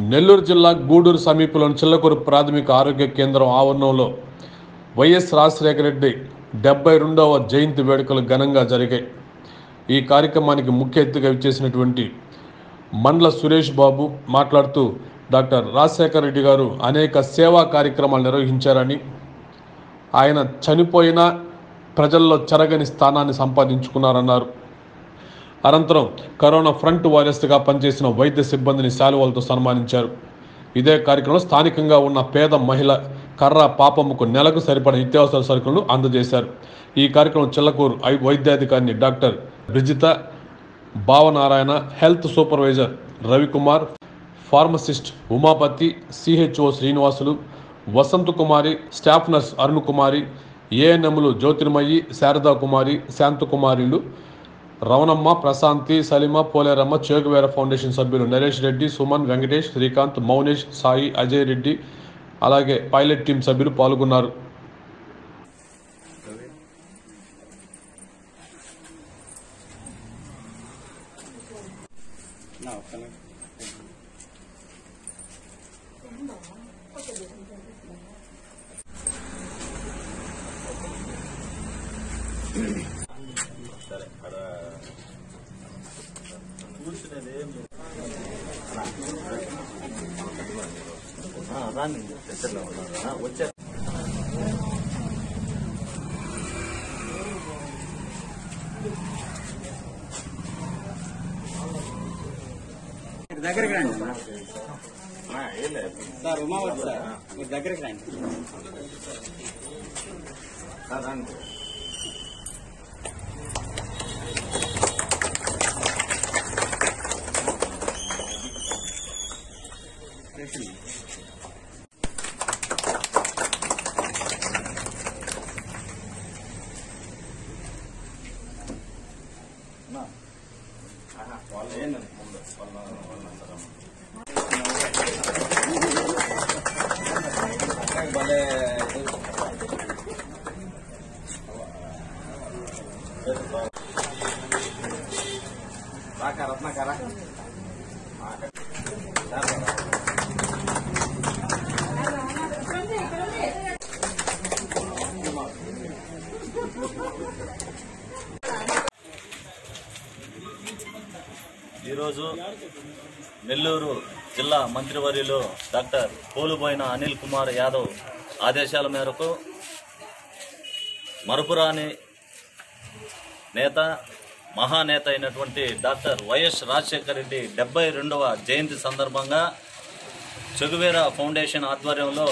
నెల్లూరు జిల్లా గూడూరు సమీపంలోని చిల్లకూరు ప్రాథమిక ఆరోగ్య కేంద్రం ఆవరణంలో వైఎస్ రాజశేఖర రెడ్డి డెబ్బై రెండవ జయంతి వేడుకలు ఘనంగా జరిగాయి ఈ కార్యక్రమానికి ముఖ్య అతిథిగా ఇచ్చేసినటువంటి మండల సురేష్ బాబు మాట్లాడుతూ డాక్టర్ రాజశేఖర రెడ్డి గారు అనేక సేవా కార్యక్రమాలు నిర్వహించారని ఆయన చనిపోయినా ప్రజల్లో చెరగని స్థానాన్ని సంపాదించుకున్నారన్నారు అనంతరం కరోనా ఫ్రంట్ వారియర్స్గా పనిచేసిన వైద్య సిబ్బందిని శాలువాలతో సన్మానించారు ఇదే కార్యక్రమంలో స్థానికంగా ఉన్న పేద మహిళ కర్ర పాపమ్మకు నెలకు సరిపడ నిత్యావసర సరుకులను అందజేశారు ఈ కార్యక్రమం చిల్లకూరు ఐ వైద్యాధికారిని doctor Brijitha Bhavanarayana health supervisor Ravikumar pharmacist Umapathi CHO Srinivasulu Vasanth Kumari staff nurse Arun Kumari ఏఎన్ఎంలు జ్యోతిర్మయి శారదా కుమారి శాంతకుమారిలు రవణమ్మ ప్రశాంతి సలీమ పోలేరమ్మ చేగువేర ఫౌండేషన్ సభ్యులు నరేష్ రెడ్డి సుమన్ వెంకటేష్ శ్రీకాంత్ మౌనేష్ సాయి అజయ్ రెడ్డి అలాగే పైలట్ టీం సభ్యులు పాల్గొన్నారు మీరు దగ్గరికి రండి సార్ ఉమావతి సార్ మీరు దగ్గరికి రండి రాక రత్నాకర ఈరోజు నెల్లూరు జిల్లా మంత్రివర్యులు డాక్టర్ పోలుబోయిన అనిల్ కుమార్ యాదవ్ ఆదేశాల మేరకు మరపురాని నేత మహానేత అయినటువంటి డాక్టర్ వైఎస్ రాజశేఖర రెడ్డి డెబ్బై రెండవ జయంతి సందర్భంగా చెగువేర ఫౌండేషన్ ఆధ్వర్యంలో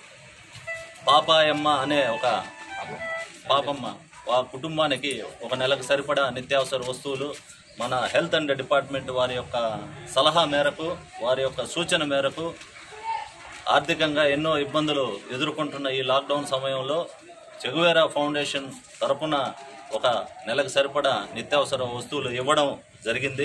పాపాయమ్మ అనే ఒక పాపమ్మ ఆ కుటుంబానికి ఒక నెలకు సరిపడా నిత్యావసర వస్తువులు మన హెల్త్ అండ్ డిపార్ట్మెంట్ వారి యొక్క సలహా మేరకు వారి యొక్క సూచన మేరకు ఆర్థికంగా ఎన్నో ఇబ్బందులు ఎదుర్కొంటున్న ఈ లాక్డౌన్ సమయంలో చెగువేరా ఫౌండేషన్ తరపున ఒక నెలకు సరిపడా నిత్యావసర వస్తువులు ఇవ్వడం జరిగింది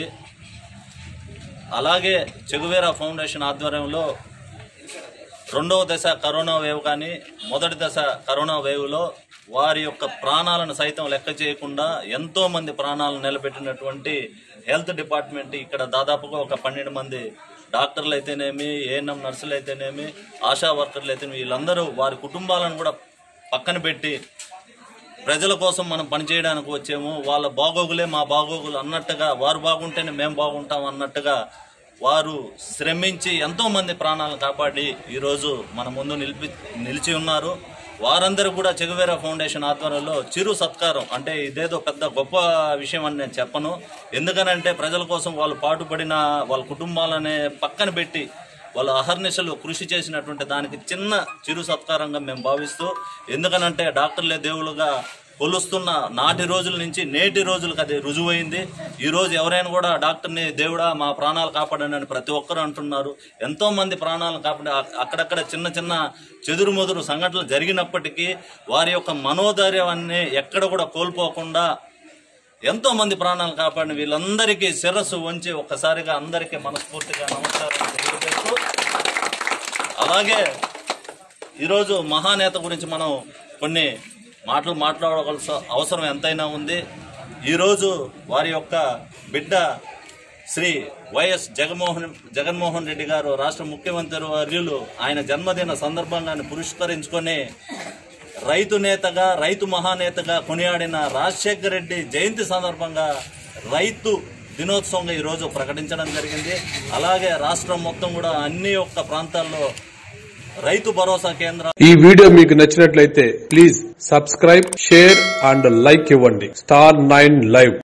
అలాగే చెగువేరా ఫౌండేషన్ ఆధ్వర్యంలో రెండవ దశ కరోనా వేవ్ కానీ మొదటి దశ కరోనా వేవ్లో వారి యొక్క ప్రాణాలను సైతం లెక్క చేయకుండా ఎంతో మంది ప్రాణాలను నిలబెట్టినటువంటి హెల్త్ డిపార్ట్మెంట్ ఇక్కడ దాదాపుగా ఒక పన్నెండు మంది డాక్టర్లు అయితేనేమి ఏఎన్ఎం నర్సులు అయితేనేమి ఆశా వర్కర్లు అయితేనేమి వీళ్ళందరూ వారి కుటుంబాలను కూడా పక్కన పెట్టి ప్రజల కోసం మనం పనిచేయడానికి వచ్చాము వాళ్ళ బాగోగులే మా బాగోగులు అన్నట్టుగా వారు బాగుంటేనే మేము బాగుంటాం అన్నట్టుగా వారు శ్రమించి ఎంతో మంది ప్రాణాలను కాపాడి ఈరోజు మన ముందు నిలిపి నిలిచి ఉన్నారు వారందరూ కూడా చెగువేరా ఫౌండేషన్ ఆధ్వర్యంలో చిరు సత్కారం అంటే ఇదేదో పెద్ద గొప్ప విషయం అని నేను చెప్పను ఎందుకనంటే ప్రజల కోసం వాళ్ళు పాటుపడిన వాళ్ళ కుటుంబాలనే పక్కన పెట్టి వాళ్ళు అహర్నిశలు కృషి చేసినటువంటి దానికి చిన్న చిరు సత్కారంగా మేము భావిస్తూ ఎందుకనంటే డాక్టర్లే దేవులుగా కొలుస్తున్న నాటి రోజుల నుంచి నేటి రోజులకు అది రుజువైంది ఈ రోజు ఎవరైనా కూడా డాక్టర్ని దేవుడా మా ప్రాణాలు కాపాడండి అని ప్రతి ఒక్కరు అంటున్నారు ఎంతో మంది ప్రాణాలను కాపాడి అక్- అక్కడక్కడ చిన్న చిన్న చెదురు మొదురు సంఘటనలు జరిగినప్పటికీ వారి యొక్క మనోధైర్యాన్ని ఎక్కడ కూడా కోల్పోకుండా ఎంతో మంది ప్రాణాలు కాపాడిన వీళ్ళందరికీ శిరస్సు వంచి ఒక్కసారిగా అందరికీ మనస్ఫూర్తిగా నమస్కారం తెలియజేస్తూ అలాగే ఈరోజు మహానేత గురించి మనం కొన్ని మాటలు మాట్లాడవలసిన అవసరం ఎంతైనా ఉంది ఈరోజు వారి యొక్క బిడ్డ శ్రీ వైఎస్ జగన్మోహన్ జగన్మోహన్ రెడ్డి గారు రాష్ట్ర ముఖ్యమంత్రి వర్యులు ఆయన జన్మదిన సందర్భంగాన్ని పురస్కరించుకొని రైతు నేతగా రైతు మహానేతగా కొనియాడిన రాజశేఖర రెడ్డి జయంతి సందర్భంగా రైతు దినోత్సవంగా ఈరోజు ప్రకటించడం జరిగింది అలాగే రాష్ట్రం మొత్తం కూడా అన్ని ఒక్క ప్రాంతాల్లో రైతు భరోసా కేంద్రాలు ఈ వీడియో మీకు నచ్చినట్లయితే please subscribe share and like ఇవ్వండి స్టార్ నైన్ లైవ్